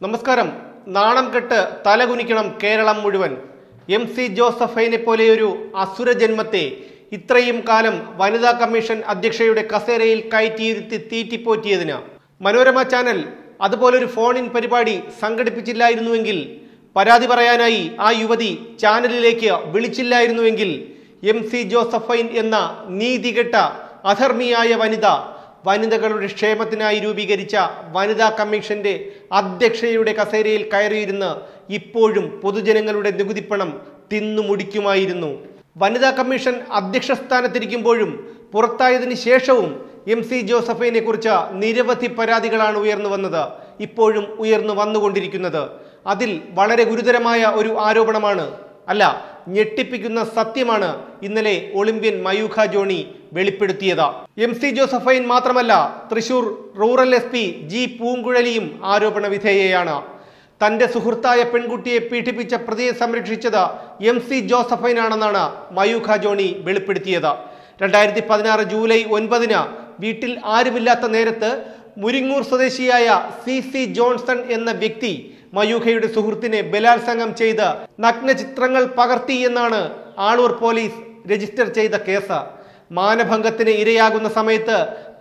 നമസ്കാരം നാണം കെട്ട് തലകുനിക്കണം കേരളം മുഴുവൻ എം സി ജോസഫൈനെ പോലെയൊരു അസുര ജന്മത്തെ ഇത്രയും കാലം വനിതാ കമ്മീഷൻ അധ്യക്ഷയുടെ കസേരയിൽ കയറ്റിയിരുത്തി തീറ്റിപ്പോറ്റിയതിന് മനോരമ ചാനൽ അതുപോലൊരു ഫോൺ ഇൻ പരിപാടി സംഘടിപ്പിച്ചില്ലായിരുന്നുവെങ്കിൽ പരാതി പറയാനായി ആ യുവതി ചാനലിലേക്ക് വിളിച്ചില്ലായിരുന്നുവെങ്കിൽ എം സി ജോസഫൈൻ എന്ന നീതികെട്ട അധർമ്മിയായ വനിത വനിതകളുടെ ക്ഷേമത്തിനായി രൂപീകരിച്ച വനിതാ കമ്മീഷന്റെ അധ്യക്ഷയുടെ കസേരയിൽ കയറിയിരുന്ന് ഇപ്പോഴും പൊതുജനങ്ങളുടെ നികുതിപ്പണം തിന്നു മുടിക്കുമായിരുന്നു വനിതാ കമ്മീഷൻ അധ്യക്ഷ സ്ഥാനത്തിരിക്കുമ്പോഴും പുറത്തായതിനു ശേഷവും എം സി ജോസഫിനെ കുറിച്ച് നിരവധി പരാതികളാണ് ഉയർന്നു വന്നത് ഇപ്പോഴും ഉയർന്നു വന്നുകൊണ്ടിരിക്കുന്നത് അതിൽ വളരെ ഗുരുതരമായ ഒരു ആരോപണമാണ് അല്ല ഞെട്ടിപ്പിക്കുന്ന സത്യമാണ് ഇന്നലെ ഒളിമ്പ്യൻ മയൂഖ ജോണി വെളിപ്പെടുത്തിയത് എം സി ജോസഫൈൻ മാത്രമല്ല Thrissur rural S P G പൂങ്കുഴലിയും ആരോപണ വിധേയയാണ് തന്റെ സുഹൃത്തായ പെൺകുട്ടിയെ പീഡിപ്പിച്ച പ്രതിയെ സംരക്ഷിച്ചത് എം സി ജോസഫൈനാണെന്നാണ് മയൂഖ ജോണി വെളിപ്പെടുത്തിയത് രണ്ടായിരത്തി പതിനാറ് ജൂലൈ ഒൻപതിന് വീട്ടിൽ ആരുമില്ലാത്ത നേരത്ത് മുരിങ്ങൂർ സ്വദേശിയായ സി സി ജോൺസൺ എന്ന വ്യക്തി മയൂഖയുടെ സുഹൃത്തിനെ ബലാത്സംഗം ചെയ്ത് നഗ്ന ചിത്രങ്ങൾ പകർത്തി എന്നാണ് ആളൂർ പോലീസ് രജിസ്റ്റർ ചെയ്ത കേസ് മാനഭംഗത്തിന് ഇരയാകുന്ന സമയത്ത്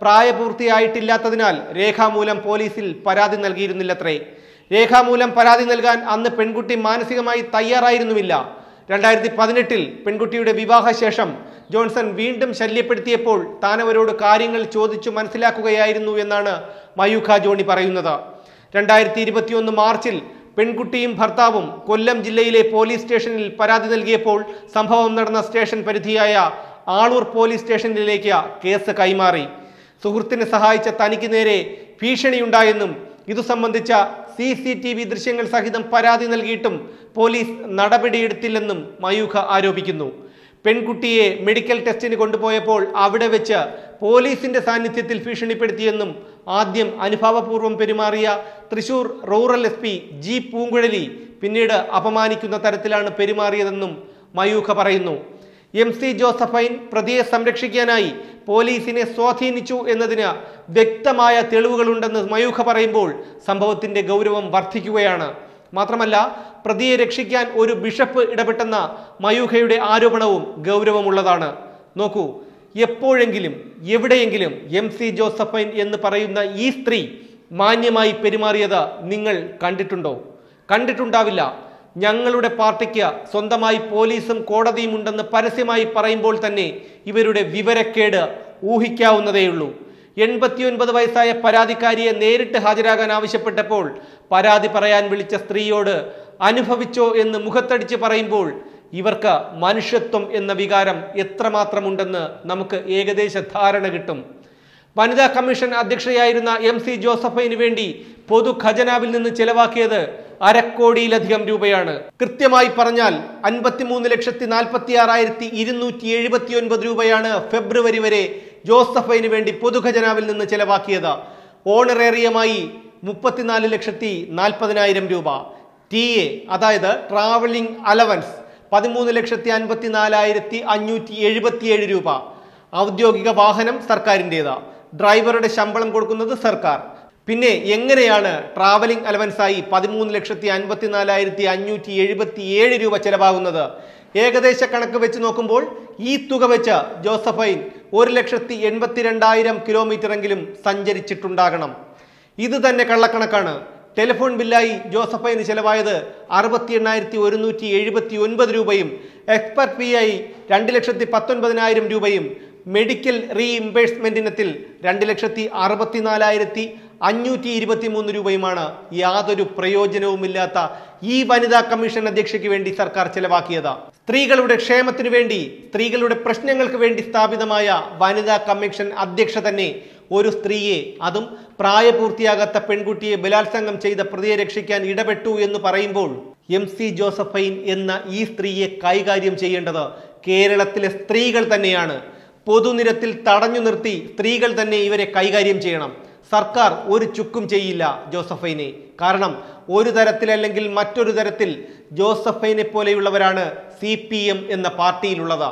പ്രായപൂർത്തിയായിട്ടില്ലാത്തതിനാൽ രേഖാമൂലം പോലീസിൽ പരാതി നൽകിയിരുന്നില്ലത്രേ രേഖാമൂലം പരാതി നൽകാൻ അന്ന് പെൺകുട്ടി മാനസികമായി തയ്യാറായിരുന്നുമില്ല രണ്ടായിരത്തി പതിനെട്ടിൽ പെൺകുട്ടിയുടെ വിവാഹശേഷം ജോൺസൺ വീണ്ടും ശല്യപ്പെടുത്തിയപ്പോൾ താൻ അവരോട് കാര്യങ്ങൾ ചോദിച്ചു മനസ്സിലാക്കുകയായിരുന്നു എന്നാണ് മയൂഖ ജോണി പറയുന്നത് രണ്ടായിരത്തി ഇരുപത്തിയൊന്ന് മാർച്ചിൽ പെൺകുട്ടിയും ഭർത്താവും കൊല്ലം ജില്ലയിലെ പോലീസ് സ്റ്റേഷനിൽ പരാതി നൽകിയപ്പോൾ സംഭവം നടന്ന സ്റ്റേഷൻ പരിധിയായ ആളൂർ പോലീസ് സ്റ്റേഷനിലേക്ക് കേസ് കൈമാറി സുഹൃത്തിനെ സഹായിച്ച തനിക്ക് നേരെ ഭീഷണിയുണ്ടായെന്നും ഇതു സംബന്ധിച്ച സി സി ടി വി ദൃശ്യങ്ങൾ സഹിതം പരാതി നൽകിയിട്ടും പോലീസ് നടപടിയെടുത്തില്ലെന്നും മയൂഖ ആരോപിക്കുന്നു പെൺകുട്ടിയെ മെഡിക്കൽ ടെസ്റ്റിന് കൊണ്ടുപോയപ്പോൾ അവിടെ വെച്ച് പോലീസിന്റെ സാന്നിധ്യത്തിൽ ഭീഷണിപ്പെടുത്തിയെന്നും ആദ്യം അനുഭാവപൂർവ്വം പെരുമാറിയ Thrissur rural S P G Poonkuzhali പിന്നീട് അപമാനിക്കുന്ന തരത്തിലാണ് പെരുമാറിയതെന്നും മയൂഖ പറയുന്നു എം സി ജോസഫൈൻ പ്രതിയെ സംരക്ഷിക്കാനായി പോലീസിനെ സ്വാധീനിച്ചു എന്നതിന് വ്യക്തമായ തെളിവുകളുണ്ടെന്ന് മയൂഖ പറയുമ്പോൾ സംഭവത്തിന്റെ ഗൗരവം വർദ്ധിക്കുകയാണ് മാത്രമല്ല പ്രതിയെ രക്ഷിക്കാൻ ഒരു ബിഷപ്പ് ഇടപെട്ടെന്ന മയൂഖയുടെ ആരോപണവും ഗൗരവമുള്ളതാണ് നോക്കൂ എപ്പോഴെങ്കിലും എവിടെയെങ്കിലും എം സി ജോസഫൈൻ എന്ന് പറയുന്ന ഈ സ്ത്രീ മാന്യമായി പെരുമാറിയത് നിങ്ങൾ കണ്ടിട്ടുണ്ടോ കണ്ടിട്ടുണ്ടാവില്ല ഞങ്ങളുടെ പാർട്ടിക്ക് സ്വന്തമായി പോലീസും കോടതിയും ഉണ്ടെന്ന് പരസ്യമായി പറയുമ്പോൾ തന്നെ ഇവരുടെ വിവരക്കേട് ഊഹിക്കാവുന്നതേയുള്ളൂ എൺപത്തിയൊൻപത് വയസ്സായ പരാതിക്കാരിയെ നേരിട്ട് ഹാജരാകാൻ ആവശ്യപ്പെട്ടപ്പോൾ പരാതി പറയാൻ വിളിച്ച സ്ത്രീയോട് അനുഭവിച്ചോ എന്ന് മുഖത്തടിച്ച് പറയുമ്പോൾ ഇവർക്ക് മനുഷ്യത്വം എന്ന വികാരം എത്രമാത്രമുണ്ടെന്ന് നമുക്ക് ഏകദേശ ധാരണ കിട്ടും വനിതാ കമ്മീഷൻ അധ്യക്ഷയായിരുന്ന എം സി ജോസഫൈന് വേണ്ടി പൊതു ഖജനാവിൽ നിന്ന് ചെലവാക്കിയത് അരക്കോടിയിലധികം രൂപയാണ് കൃത്യമായി പറഞ്ഞാൽ അൻപത്തിമൂന്ന് ലക്ഷത്തി നാൽപ്പത്തി ആറായിരത്തി ഇരുന്നൂറ്റി എഴുപത്തി ഒൻപത് രൂപയാണ് ഫെബ്രുവരി വരെ ജോസഫൈന് വേണ്ടി പൊതുഖജനാവിൽ നിന്ന് ചെലവാക്കിയത് ഓണറേറിയമായി മുപ്പത്തിനാല് ലക്ഷത്തി നാൽപ്പതിനായിരം രൂപ ടി എ അതായത് ട്രാവലിംഗ് അലവൻസ് പതിമൂന്ന് ലക്ഷത്തി അൻപത്തി നാലായിരത്തി അഞ്ഞൂറ്റി എഴുപത്തിയേഴ് രൂപ ഔദ്യോഗിക വാഹനം സർക്കാരിൻ്റെതാ ഡ്രൈവറുടെ ശമ്പളം കൊടുക്കുന്നത് സർക്കാർ പിന്നെ എങ്ങനെയാണ് ട്രാവലിംഗ് അലവൻസായി പതിമൂന്ന് ലക്ഷത്തി അൻപത്തി നാലായിരത്തി അഞ്ഞൂറ്റി എഴുപത്തി ഏഴ് രൂപ ചെലവാകുന്നത് ഏകദേശ കണക്ക് വെച്ച് നോക്കുമ്പോൾ ഈ തുക വെച്ച് ജോസഫൈൻ ഒരു ലക്ഷത്തി എൺപത്തിരണ്ടായിരം കിലോമീറ്ററെങ്കിലും സഞ്ചരിച്ചിട്ടുണ്ടാകണം ഇത് തന്നെ കള്ളക്കണക്കാണ് ടെലിഫോൺ ബില്ലായി ജോസഫൈന് ചെലവായത് അറുപത്തി എണ്ണായിരത്തി ഒരുന്നൂറ്റി എഴുപത്തി ഒൻപത് രൂപയും എക്സ്പെർട്ട് ഫീ ആയി രണ്ട് ലക്ഷത്തി പത്തൊൻപതിനായിരം രൂപയും മെഡിക്കൽ റീഇംബേഴ്സ്മെന്റിനത്തിൽ രണ്ട് ലക്ഷത്തി അറുപത്തിനാലായിരത്തി അഞ്ഞൂറ്റി ഇരുപത്തി മൂന്ന് രൂപയുമാണ് യാതൊരു പ്രയോജനവുമില്ലാത്ത ഈ വനിതാ കമ്മീഷൻ അധ്യക്ഷയ്ക്ക് വേണ്ടി സർക്കാർ ചെലവാക്കിയത് സ്ത്രീകളുടെ ക്ഷേമത്തിനു വേണ്ടി സ്ത്രീകളുടെ പ്രശ്നങ്ങൾക്ക് വേണ്ടി സ്ഥാപിതമായ വനിതാ കമ്മീഷൻ അധ്യക്ഷ തന്നെ ഒരു സ്ത്രീയെ അതും പ്രായപൂർത്തിയാകാത്ത പെൺകുട്ടിയെ ബലാത്സംഗം ചെയ്ത പ്രതിയെ രക്ഷിക്കാൻ ഇടപെട്ടു എന്ന് പറയുമ്പോൾ എം സി ജോസഫൈൻ എന്ന ഈ സ്ത്രീയെ കൈകാര്യം ചെയ്യേണ്ടത് കേരളത്തിലെ സ്ത്രീകൾ തന്നെയാണ് പൊതുനിരത്തിൽ തടഞ്ഞു നിർത്തി സ്ത്രീകൾ തന്നെ ഇവരെ കൈകാര്യം ചെയ്യണം സർക്കാർ ഒരു ചുക്കും ചെയ്യില്ല ജോസഫൈനെ കാരണം ഒരു തരത്തിലല്ലെങ്കിൽ മറ്റൊരു തരത്തിൽ ജോസഫൈനെ പോലെയുള്ളവരാണ് സി പി എം എന്ന പാർട്ടിയിലുള്ളത്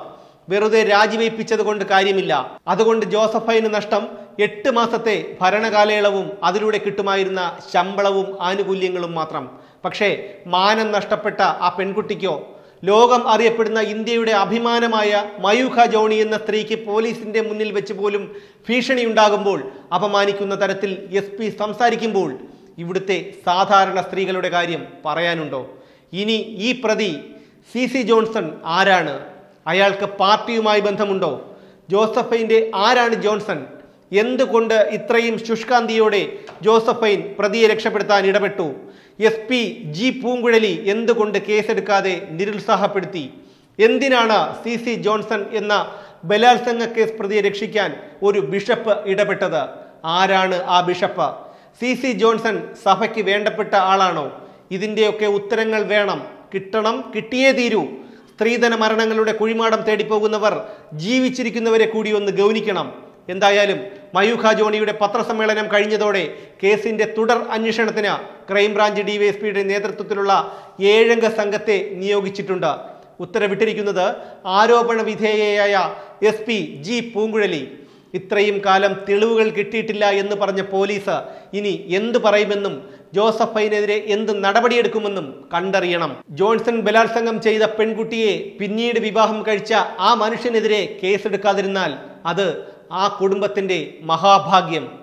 വെറുതെ രാജിവയ്പ്പിച്ചത് കൊണ്ട് കാര്യമില്ല അതുകൊണ്ട് ജോസഫൈന് നഷ്ടം എട്ട് മാസത്തെ ഭരണകാലയളവും അതിലൂടെ കിട്ടുമായിരുന്ന ശമ്പളവും ആനുകൂല്യങ്ങളും മാത്രം പക്ഷേ മാനം നഷ്ടപ്പെട്ട ആ പെൺകുട്ടിക്കോ ലോകം അറിയപ്പെടുന്ന ഇന്ത്യയുടെ അഭിമാനമായ മയൂഖ ജോണി എന്ന സ്ത്രീക്ക് പോലീസിന്റെ മുന്നിൽ വെച്ച് പോലും ഭീഷണിയുണ്ടാകുമ്പോൾ അപമാനിക്കുന്ന തരത്തിൽ എസ് പി സംസാരിക്കുമ്പോൾ ഇവിടുത്തെ സാധാരണ സ്ത്രീകളുടെ കാര്യം പറയാനുണ്ടോ ഇനി ഈ പ്രതി സി സി ജോൺസൺ ആരാണ് അയാൾക്ക് പാർട്ടിയുമായി ബന്ധമുണ്ടോ ജോസഫൈൻ്റെ ആരാണ് ജോൺസൺ എന്തുകൊണ്ട് ഇത്രയും ശുഷ്കാന്തിയോടെ ജോസഫൈൻ പ്രതിയെ രക്ഷപ്പെടുത്താൻ ഇടപെട്ടു എസ് പി ജി പൂങ്കുഴലി എന്തുകൊണ്ട് കേസെടുക്കാതെ നിരുത്സാഹപ്പെടുത്തി എന്തിനാണ് സി സി ജോൺസൺ എന്ന ബലാത്സംഗ കേസ് പ്രതിയെ രക്ഷിക്കാൻ ഒരു ബിഷപ്പ് ഇടപെട്ടത് ആരാണ് ആ ബിഷപ്പ് സി സി ജോൺസൺ സഭയ്ക്ക് വേണ്ടപ്പെട്ട ആളാണോ ഇതിൻ്റെയൊക്കെ ഉത്തരങ്ങൾ വേണം കിട്ടണം കിട്ടിയേ തീരൂ സ്ത്രീധന മരണങ്ങളുടെ കുഴിമാടം തേടിപ്പോകുന്നവർ ജീവിച്ചിരിക്കുന്നവരെ കൂടി ഒന്ന് ഗൗനിക്കണം എന്തായാലും മയൂഖ ജോണിയുടെ പത്രസമ്മേളനം കഴിഞ്ഞതോടെ കേസിന്റെ തുടർ അന്വേഷണത്തിന് ക്രൈംബ്രാഞ്ച് ഡിവൈഎസ്പിയുടെ നേതൃത്വത്തിലുള്ള ഏഴംഗ സംഘത്തെ നിയോഗിച്ചിട്ടുണ്ട് ഉത്തരവിട്ടിരിക്കുന്നത് ആരോപണ വിധേയയായ എസ് പി ജി പൂങ്കുഴലി ഇത്രയും കാലം തെളിവുകൾ കിട്ടിയിട്ടില്ല എന്ന് പറഞ്ഞ പോലീസ് ഇനി എന്തു പറയുമെന്നും ജോസഫൈനെതിരെ എന്ത് നടപടിയെടുക്കുമെന്നും കണ്ടറിയണം ജോൺസൺ ബലാത്സംഗം ചെയ്ത പെൺകുട്ടിയെ പിന്നീട് വിവാഹം കഴിച്ച ആ മനുഷ്യനെതിരെ കേസെടുക്കാതിരുന്നാൽ അത് ആ കുടുംബത്തിന്റെ മഹാഭാഗ്യം